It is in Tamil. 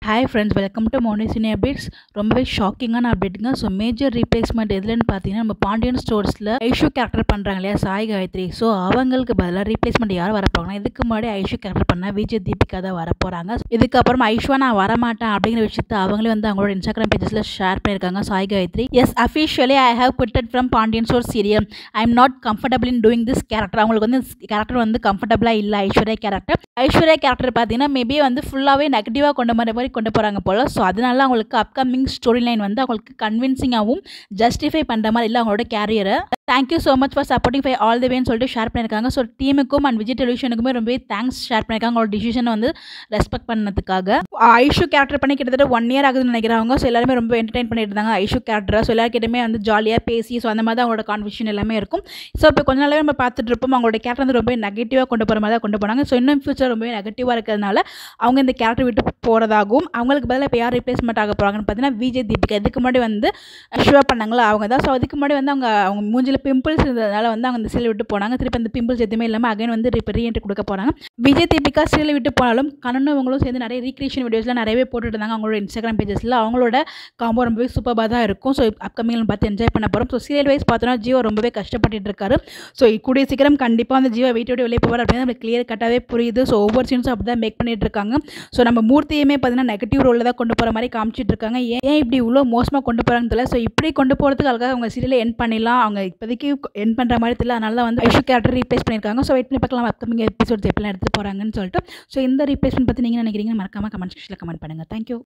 hi friends welcome to Moni cine updates ரொம்பவே ஷாக்கிங்கான அப்டேட்டுங்க ஸோ மேஜர் ரீப்ளேஸ்மெண்ட் எதுலன்னு பார்த்தீங்கன்னா நம்ம பாண்டியன் ஸ்டோர்ஸில் ஐஷு கேரக்டர் பண்ணுறாங்க இல்லையா சாய் காயத்ரி ஸோ அவங்களுக்கு பதிலாக ரீப்ளேஸ்மெண்ட் யார் வர போகிறாங்கன்னா இதுக்கு முன்னாடி ஐஷு கேரக்டர் பண்ண விஜய் தீபிகா தான் வர போகிறாங்க இதுக்கப்புறம் ஐஷுவா நான் வரமாட்டேன் அப்படிங்கிற விஷயத்த அவங்களே வந்து அவங்களோட இன்ஸ்டாகிராம் பேஜஸில் ஷேர் பண்ணியிருக்காங்க Sai Gayathri yes officially I have quitted from Pandian store serial I am not comfortable in doing this character அவங்களுக்கு வந்து கேரக்டர் வந்து கம்ஃபர்டபுளாக இல்லை ஐஸ்வர்யா கேரக்டர் ஐஸ்வர்யா கேரக்டர் பார்த்தீங்கன்னா மேபி வந்து ஃபுல்லாகவே நெகட்டிவாக கொண்டு வர மாதிரி கொண்டு போகிறாங்க போல் ஸோ அதனால அவங்களுக்கு அப்கமிங் ஸ்டோரி லைன் வந்து அவங்களுக்கு கன்வின்சிங்காகவும் ஜஸ்டிஃபை பண்ணுற மாதிரி இல்லை அவங்களோட கேரியரை thank you so much for supporting bye all the வேன்னு சொல்லிட்டு ஷேர் பண்ணியிருக்காங்க ஸோ டீமுக்கும் அண்ட் விஜய் டெலிவிஷனுக்குமே ரொம்பவே தேங்க்ஸ் ஷேர் பண்ணியிருக்காங்க அவங்களோட டிசிஷனை வந்து ரெஸ்பெக்ட் பண்ணதுக்காக ஐஷு கேரக்டர் பண்ணி கிட்டத்தட்ட ஒன் இயர் ஆகுதுன்னு நினைக்கிறவங்க ஸோ எல்லாருமே ரொம்ப என்டர்டைன் பண்ணிட்டு இருந்தாங்க ஐஷு கேரக்டரை ஸோ எல்லாருக்கிட்டமே வந்து ஜாலியாக பேசி ஸோ அந்த மாதிரி தான் அவங்களோட கான்வர்சேஷன் எல்லாமே இருக்கும் ஸோ இப்போ கொஞ்ச நாளாவே நம்ம பார்த்துட்டு இருப்போம் அவங்களோட கேரக்டர் வந்து ரொம்ப நெகட்டிவாக கொண்டு போகிற மாதிரி தான் கொண்டு போனாங்க ஸோ இன்னும் ஃபியூச்சர் ரொம்பவே நெகட்டிவாக இருக்கிறதுனால அவங்க இந்த கேரக்டர் விட்டு போகிறதாகவும் அவங்களுக்கு பதிலாக இப்போ யார் ரீப்ளேஸ்மெண்ட் ஆக போகிறாங்கன்னு பார்த்தீங்கன்னா விஜய் தீபிகா இதுக்கு முன்னாடி வந்து ஷுவா பண்ணாங்களா அவங்க தான் ஸோ அதுக்கு முன்னாடி வந்து அவங்க அவங்க மூஞ்சில் பிம்பிள்ஸ் இருந்ததுனால வந்து அவங்க இந்த சீரியல் விட்டு போனாங்க திருப்பி அந்த பிம்பிள்ஸ் எதுவுமே இல்லாமல் அகைன் வந்து இப்போ ரீஎன்ட்ரி கொடுக்க போகிறாங்க விஜய் தீபிகா சீரியல் விட்டு போனாலும் கண்ணனும் இவங்களும் சேர்ந்து நிறைய ரீக்ரியேஷன் வீடியோஸ்லாம் நிறையவே போட்டுட்டு இருந்தாங்க அவங்களோட இன்ஸ்டாகிராம் பேஜஸில் அவங்களோட காம்போ ரொம்பவே சூப்பராக தான் இருக்கும் ஸோ அப்கமிங்கில் பார்த்து என்ஜாய் பண்ண போகிறோம் ஸோ சீரியல் வைஸ் பார்த்தோன்னா ஜியோ ரொம்பவே கஷ்டப்பட்டுட்டு இருக்காரு ஸோ கூடிய சீக்கிரம் கண்டிப்பாக வந்து ஜியோ வீட்டோட வெளியே போவார் அப்படின்னு நம்மளுக்கு கிளியர் கட்டாவே புரியுது ஸோ ஒவ்வொரு சீன்ஸும் அப்படி தான் மேக் பண்ணிட்டு இருக்காங்க ஸோ நம்ம மூர்த்தியுமே பார்த்தீங்கன்னா நெகட்டிவ் ரோலில் தான் கொண்டு போகிற மாதிரி காமிச்சிட்டு இருக்காங்க ஏன் ஏன் இப்படி இவ்வளோ மோசமாக கொண்டு போகிறாங்கன்னு தெரியல ஸோ இப்படி கொண்டு போகிறதுக்கு அதுக்காக அவங்க சீரியலை என் பண்ணிடலாம் அவங்க இப்போதைக்கு என் பண்ணுற மாதிரி தெரியல அதனால தான் வந்து ஐஷு கேரக்டர் ரீப்ளேஸ் பண்ணியிருக்காங்க ஸோ வெயிட் பண்ணி பார்க்கலாம் அப்கமிங் எபிசோட்ஸ் எப்படிலாம் எடுத்துகிட்டு போகிறாங்கன்னு சொல்லிட்டு ஸோ இந்த ரீப்ளேஸ்மெண்ட் பற்றி நீங்கள் நினைக்கிறீங்க மறக்காம கமெண்ட் செக்ஷனில் கமெண்ட் பண்ணுங்கள் தேங்க்யூ